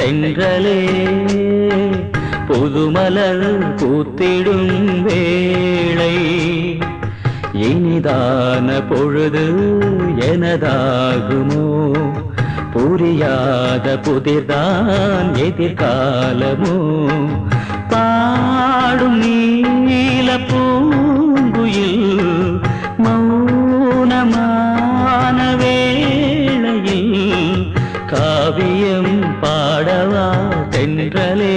தென்றலே புதுமலர் பூத்திடும் வேளை இனிதான பொழுது எனதாகுமோ புரியாத புதிர்தான் எதிர்காலமோ பாடும் நீல பூங்குயில் மௌனமான வேளையில் காவியம் பாடவா தென்றலே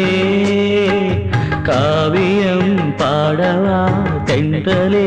காவியம் பாடவா தென்றலே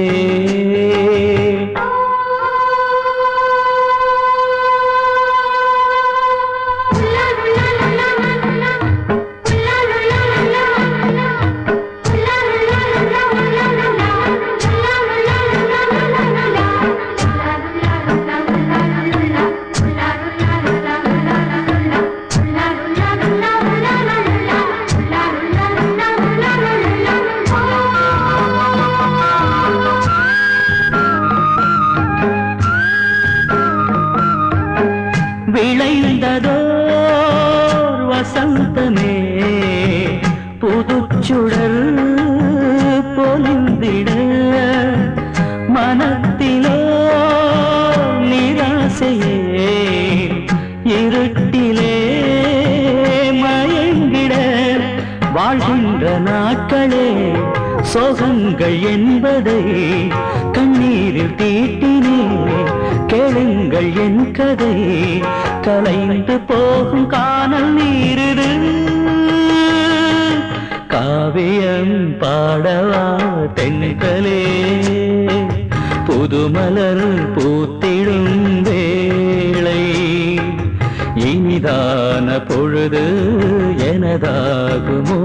விளைந்ததோர் வசந்தமே புதுச்சுடர் பொலிந்திட மனத்திலோ நிராசையே இருட்டிலே மயங்கிட வாழ்கின்ற நாட்களே சோகங்கள் என்பதை கண்ணீரில் தீட்டினே கேளுங்கள் என் கதை கலைந்து போகும் காணல் நீருது காவியம் பாடவா தென்கலே புதுமலர் பூத்திடும் வேளை இனிதான பொழுது எனதாகுமோ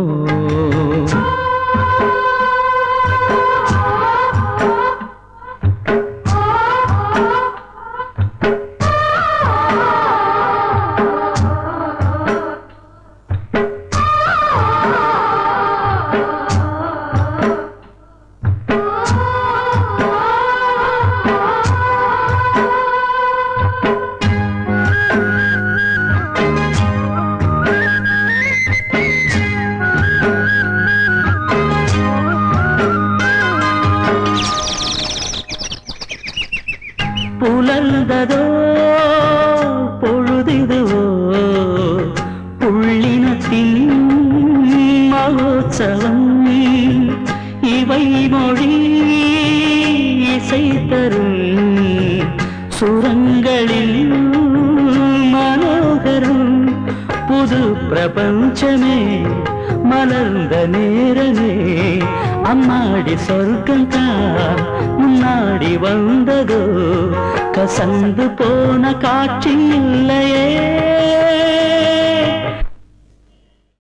புலர்ந்ததோ பொழுதிதுவோ புள்ளினத்தின் மகோத்சவம் இவை மொழி இசை தரும் சுரங்களில் மனோகரம் புது பிரபஞ்சமே மலர்ந்த நேரமே அம்மாடி சொர்க்கம் தான் முன்னாடி வந்ததோ கசந்து போன காட்சி இல்லையே